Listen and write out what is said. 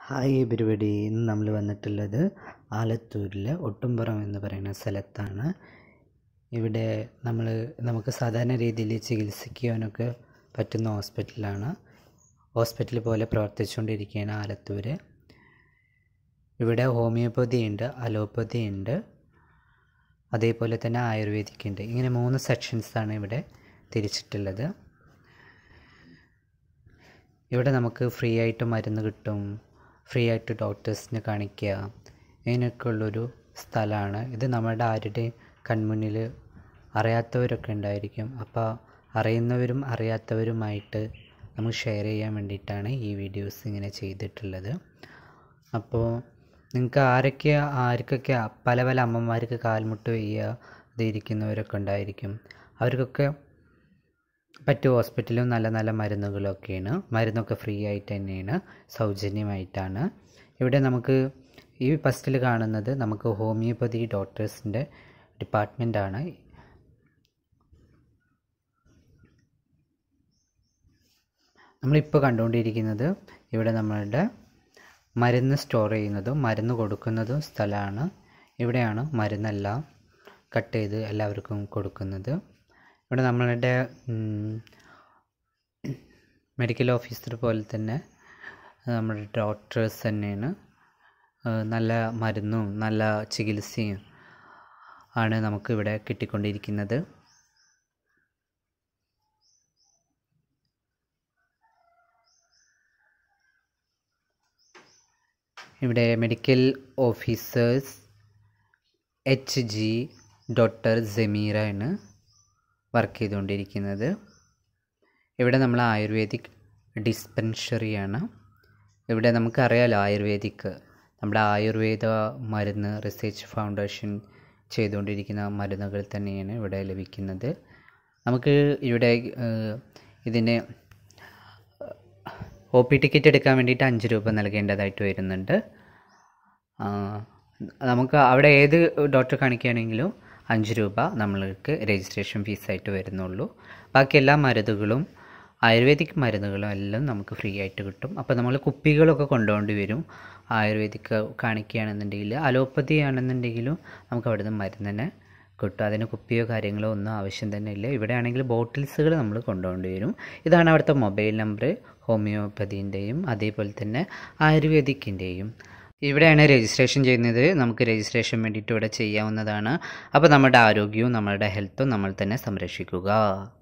hi everybody ഇന്ന് നമ്മൾ വന്നിട്ടുള്ളത് ആലത്തൂരിലെ ഒട്ടുംപുറം എന്ന് പറയുന്ന സ്ഥലത്താണ് ഇവിടെ നമ്മൾ നമുക്ക് സാധാരണ രീതിയിൽ ചികിത്സിക്കുവാനൊക്കെ പറ്റുന്ന ഹോസ്പിറ്റലാണ് ഹോസ്പിറ്റൽ പോലെ പ്രവർത്തിച്ചുകൊണ്ടിരിക്കുകയാണ് ആലത്തൂർ ഇവിടെ ഹോമിയോപ്പതി ഉണ്ട് അലോപ്പതി ഉണ്ട് അതേപോലെ തന്നെ ആയുർവേദിക് ഉണ്ട് ഇങ്ങനെ മൂന്ന് സെക്ഷൻസാണ് ഇവിടെ തിരിച്ചിട്ടുള്ളത് ഇവിടെ നമുക്ക് ഫ്രീ ആയിട്ട് മരുന്ന് കിട്ടും ഫ്രീ ആയിട്ട് ഡോക്ടേഴ്സിനെ കാണിക്കുക ഇങ്ങനെയൊക്കെ ഉള്ളൊരു സ്ഥലമാണ് ഇത് നമ്മുടെ ആരുടെയും കൺമുന്നിൽ അറിയാത്തവരൊക്കെ ഉണ്ടായിരിക്കും അപ്പോൾ അറിയുന്നവരും അറിയാത്തവരുമായിട്ട് നമുക്ക് ഷെയർ ചെയ്യാൻ വേണ്ടിയിട്ടാണ് ഈ വീഡിയോസ് ഇങ്ങനെ ചെയ്തിട്ടുള്ളത് അപ്പോൾ നിങ്ങൾക്ക് ആരൊക്കെ ആർക്കൊക്കെ പല പല അമ്മമാർക്ക് കാൽമുട്ട് വയ്യ ഇതിരിക്കുന്നവരൊക്കെ ഉണ്ടായിരിക്കും അവർക്കൊക്കെ പറ്റിയ ഹോസ്പിറ്റലും നല്ല നല്ല മരുന്നുകളൊക്കെയാണ് മരുന്നൊക്കെ ഫ്രീ ആയിട്ട് തന്നെയാണ് സൗജന്യമായിട്ടാണ് ഇവിടെ നമുക്ക് ഈ ഫസ്റ്റിൽ കാണുന്നത് നമുക്ക് ഹോമിയോപ്പതി ഡോക്ടേഴ്സിൻ്റെ ഡിപ്പാർട്ട്മെൻറ്റാണ് നമ്മളിപ്പോൾ കണ്ടുകൊണ്ടിരിക്കുന്നത് ഇവിടെ നമ്മളുടെ മരുന്ന് സ്റ്റോർ ചെയ്യുന്നതും മരുന്ന് കൊടുക്കുന്നതും സ്ഥലമാണ് ഇവിടെയാണ് മരുന്നെല്ലാം കട്ട് ചെയ്ത് എല്ലാവർക്കും കൊടുക്കുന്നത് ഇവിടെ നമ്മളുടെ മെഡിക്കൽ ഓഫീസർ പോലെ തന്നെ നമ്മുടെ ഡോക്ടേഴ്സ് തന്നെയാണ് നല്ല മരുന്നും നല്ല ചികിത്സയും ആണ് നമുക്ക് ഇവിടെ കിട്ടിക്കൊണ്ടിരിക്കുന്നത് ഇവിടെ medical officers H G doctor Jameera ആണ് വർക്ക് ചെയ്തുകൊണ്ടിരിക്കുന്നത് ഇവിടെ നമ്മൾ ആയുർവേദിക് ഡിസ്പെൻഷറിയാണ് ഇവിടെ നമുക്കറിയാലോ ആയുർവേദിക് നമ്മുടെ ആയുർവേദ മരുന്ന് റിസർച്ച് ഫൗണ്ടേഷൻ ചെയ്തുകൊണ്ടിരിക്കുന്ന മരുന്നുകൾ തന്നെയാണ് ഇവിടെ ലഭിക്കുന്നത് നമുക്ക് ഇവിടെ ഇതിന് ഒ പി ടിക്കറ്റ് എടുക്കാൻ വേണ്ടിയിട്ട് അഞ്ച് രൂപ നൽകേണ്ടതായിട്ട് വരുന്നുണ്ട് നമുക്ക് അവിടെ ഏത് ഡോക്ടറെ കാണിക്കുകയാണെങ്കിലും അഞ്ച് രൂപ നമ്മൾക്ക് രജിസ്ട്രേഷൻ ഫീസായിട്ട് വരുന്നുള്ളൂ ബാക്കി എല്ലാ മരുന്നുകളും ആയുർവേദിക് മരുന്നുകളും എല്ലാം നമുക്ക് ഫ്രീ ആയിട്ട് കിട്ടും അപ്പോൾ നമ്മൾ കുപ്പികളൊക്കെ കൊണ്ടുപോകേണ്ടി വരും ആയുർവേദിക് കാണിക്കുകയാണെന്നുണ്ടെങ്കിൽ അലോപ്പതി ആണെന്നുണ്ടെങ്കിലും നമുക്ക് അവിടെ നിന്ന് മരുന്ന് തന്നെ കിട്ടും അതിന് കുപ്പിയോ കാര്യങ്ങളോ ഒന്നും ആവശ്യം തന്നെ ഇല്ല ഇവിടെ ആണെങ്കിൽ ബോട്ടിൽസുകൾ നമ്മൾ കൊണ്ടുപോകേണ്ടി വരും ഇതാണ് അവിടുത്തെ മൊബൈൽ നമ്പർ ഹോമിയോപ്പതിൻ്റെയും അതേപോലെ തന്നെ ആയുർവേദിക്കിൻ്റെയും ഇവിടെയാണ് രജിസ്ട്രേഷൻ ചെയ്യുന്നത് നമുക്ക് രജിസ്ട്രേഷൻ വേണ്ടിയിട്ട് ഇവിടെ ചെയ്യാവുന്നതാണ് അപ്പോൾ നമ്മുടെ ആരോഗ്യവും നമ്മളുടെ ഹെൽത്തും നമ്മൾ തന്നെ സംരക്ഷിക്കുക